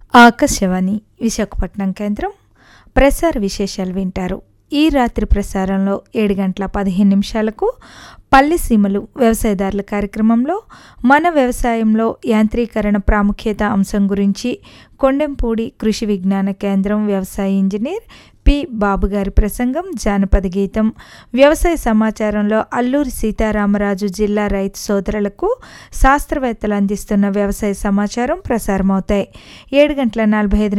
ఆకాశవాణి విశాఖపట్నం కేంద్రం ప్రసార విశేషాలు వింటారు ఈ రాత్రి ప్రసారంలో ఏడు గంటల పదిహేను నిమిషాలకు పల్లె సీమలు వ్యవసాయదారుల కార్యక్రమంలో మన వ్యవసాయంలో యాంత్రీకరణ ప్రాముఖ్యత అంశం గురించి కొండెంపూడి కృషి విజ్ఞాన కేంద్రం వ్యవసాయ ఇంజనీర్ పి బాబు గారి ప్రసంగం జానపద గీతం వ్యవసాయ సమాచారంలో అల్లూరి సీతారామరాజు జిల్లా రైతు సోదరులకు శాస్త్రవేత్తలు అందిస్తున్న వ్యవసాయ సమాచారం ప్రసారమవుతాయి ఏడు గంటల నలభై ఐదు